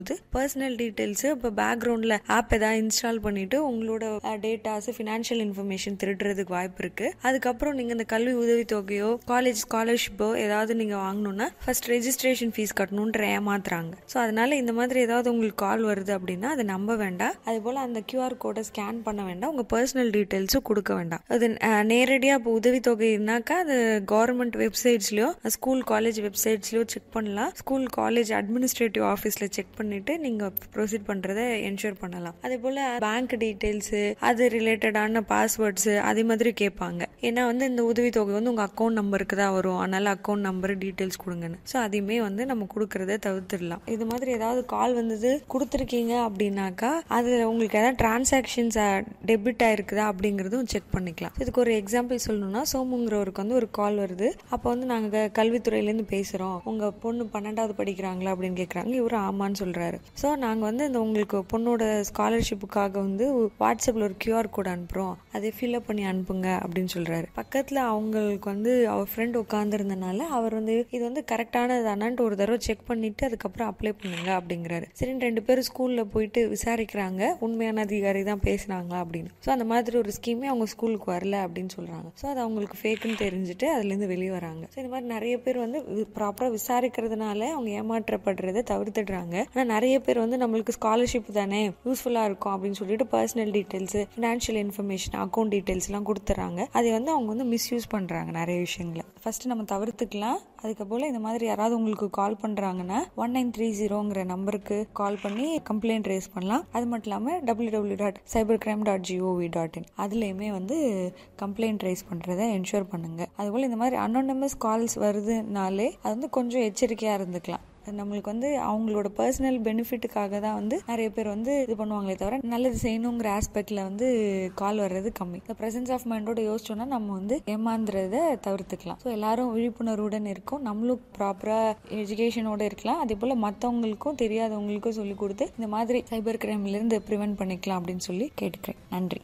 personal details இப்போ பேக்ரவுண்டில் app ஏதாவது இன்ஸ்டால் பண்ணிட்டு உங்களோட டேட்டாஸ் ஃபினான்ஷியல் இன்ஃபர்மேஷன் திருடுறதுக்கு வாய்ப்பு இருக்கு அதுக்கப்புறம் நீங்கள் இந்த கல்வி உதவித்தொகையோ காலேஜ் ஸ்காலர்ஷிப்போ ஏதாவது நீங்கள் வாங்கணும்னா ஃபர்ஸ்ட் ரெஜிஸ்ட்ரேஷன் ஃபீஸ் கட்டணுன்ற ஏமாத்துறாங்க ஸோ அதனால இந்த மாதிரி ஏதாவது உங்களுக்கு கால் வருது அப்படின்னா அதை நம்ப வேண்டாம் அதே போல் அந்த கியூஆர் கோடை ஸ்கேன் பண்ண வேண்டாம் உங்கள் பர்சனல் டீட்டெயில்ஸும் கொடுக்க வேண்டாம் அது நேரடியாக இப்போ உதவித்தொகை இருந்தாக்கா அது கவர்மெண்ட் வெப்சைட்ஸ்லையோ ஸ்கூல் காலேஜ் வெப்சைட்ஸ்லையோ செக் பண்ணலாம் ஸ்கூல் காலேஜ் அட்மினிஸ்ட்ரேட்டிவ் ஆஃபீஸில் செக் பண்ணிட்டு நீங்கள் ப்ரொசீட் பண்ணுறதை என்ஷூர் பண்ணலாம் அதே போல் பேங்க் டீட்டெயில்ஸு அது ரிலேட்டடான பாஸ்வேர்ட்ஸு அதே மாதிரி கேட்பாங்க ஏன்னா வந்து இந்த உதவித்தொகை வந்து உங்கள் அக்கௌண்ட் நம்பருக்கு தான் வரும் அதனால அக்கௌண்ட் நம்பர் டீட்டெயில்ஸ் கொடுங்கன்னு ஸோ அதையுமே வந்து நம்ம கொடுக்கறத தவிர்த்துடலாம் இது மாதிரி ஏதாவது கால் வந்தது கொடுத்துருக்கீங்க அப்படின்னாக்கா அது உங்களுக்கு ஏதாவது டிரான்சாக்ஷன்ஸ் டெபிட் ஆயிருக்குதா அப்படிங்கிறதும் செக் பண்ணிக்கலாம் இதுக்கு ஒரு எக்ஸாம்பிள் சொல்லணும்னா சோமுங்கிறவருக்கு வந்து ஒரு கால் வருது அப்போ வந்து நாங்கள் கல்வித்துறையிலேருந்து பேசுகிறோம் உங்கள் பொண்ணு பன்னெண்டாவது படிக்கிறாங்களா அப்படின்னு கேட்குறாங்க இவரு ஆமான்னு சொல்கிறாரு ஸோ நாங்கள் வந்து இந்த உங்களுக்கு பொண்ணோட ஸ்காலர்ஷிப்புக்காக வந்து வாட்ஸ்அப்பில் ஒரு கியூஆர் கோட் அனுப்புகிறோம் அதை ஃபில்அப் பண்ணி அனுப்புங்க அப்படின்னு சொல்கிறாரு பக்கத்தில் அவங்களுக்கு வந்து அவர் ஃப்ரெண்ட் உட்காந்துருந்தனால அவர் வந்து இது வந்து கரெக்டானதானான்ட்டு ஒரு தடவை செக் பண்ணிட்டு அதுக்கப்புறம் அப்ளை பண்ணுங்க அப்படிங்கிறாரு சரி ரெண்டு பேரும் ஸ்கூலில் போயிட்டு விசாரிக்கிறாங்க உண்மையான அதிகாரி தான் பேசுனாங்களா அப்படின்னு ஸோ அந்த மாதிரி ஒரு ஸ்கீமே அவங்க ஸ்கூலுக்கு வரல அப்படின்னு சொல்கிறாங்க ஸோ அது அவங்களுக்கு ஃபேக்குன்னு தெரிஞ்சுட்டு அதுலேருந்து வெளியே வராங்க ஸோ இந்த மாதிரி நிறைய பேர் வந்து ப்ராப்பராக விசாரிக்கிறதுனால அவங்க ஏமாற்றப்படுறதை தவிர்த்துடுறாங்க ஆனால் நிறைய பேர் வந்து நம்மளுக்கு ஸ்காலர்ஷிப் தானே யூஸ்ஃபுல்லாக இருக்கும் அப்படின்னு சொல்லிட்டு personal details financial information account details எல்லாம் கொடுத்துறாங்க அதை வந்து அவங்க வந்து மிஸ்யூஸ் பண்ணுறாங்க நிறைய விஷயங்களை ஃபர்ஸ்ட் நம்ம தவிர்த்துக்கலாம் அதுக்கப்புறம் இந்த மாதிரி யாராவது உங்களுக்கு கால் பண்ணுறாங்கன்னா ஒன் நைன் த்ரீ ஜீரோங்கிற நம்பருக்கு கால் பண்ணி கம்ப்ளைண்ட் ரேஸ் பண்ணலாம் அது மட்டும் இல்லாமல் W W dot cyber crime dot G O V dot in அதுலேயுமே வந்து கம்ப்ளைண்ட் ரைஸ் பண்ணுறதை என்ஷூர் பண்ணுங்க அதுபோல் இந்த மாதிரி அனோனமஸ் கால்ஸ் வருதுனாலே அது வந்து கொஞ்சம் எச்சரிக்கையாக இருந்துக்கலாம் நம்மளுக்கு வந்து அவங்களோட பர்சனல் பெனிஃபிட்டுக்காக தான் வந்து நிறைய பேர் வந்து இது பண்ணுவாங்களே தவிர நல்லது செய்யணுங்கிற ஆஸ்பெக்ட்ல வந்து கால் வர்றது கம்மி இந்த பிரசன்ஸ் ஆஃப் மைண்டோட யோசிச்சோம்னா நம்ம வந்து ஏமாந்துறத தவிர்த்துக்கலாம் ஸோ எல்லாரும் விழிப்புணர்வுடன் இருக்கும் நம்மளும் ப்ராப்பராக எஜுகேஷனோட இருக்கலாம் அதே போல் மற்றவங்களுக்கும் தெரியாதவங்களுக்கும் சொல்லி கொடுத்து இந்த மாதிரி சைபர் கிரைம்லேருந்து ப்ரிவென்ட் பண்ணிக்கலாம் அப்படின்னு சொல்லி கேட்டுக்கிறேன் நன்றி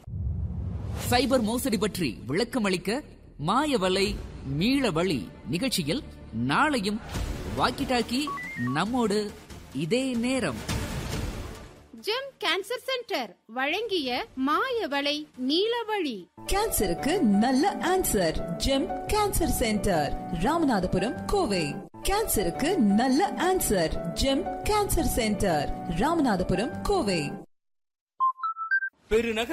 சைபர் மோசடி பற்றி விளக்கம் அளிக்க மாயவலை மீள வழி நிகழ்ச்சியில் நாளையும் வாக்கி டாக்கி நம்மோடு இதே நேரம் ஜெம் கேன்சர் சென்டர் வழங்கிய மாயவளை நீலவழி கேன்சருக்கு நல்ல answer GEM cancer centre Ramanathapuram Kovai கேன்சருக்கு நல்ல answer GEM cancer centre Ramanathapuram Kovai பெருநகர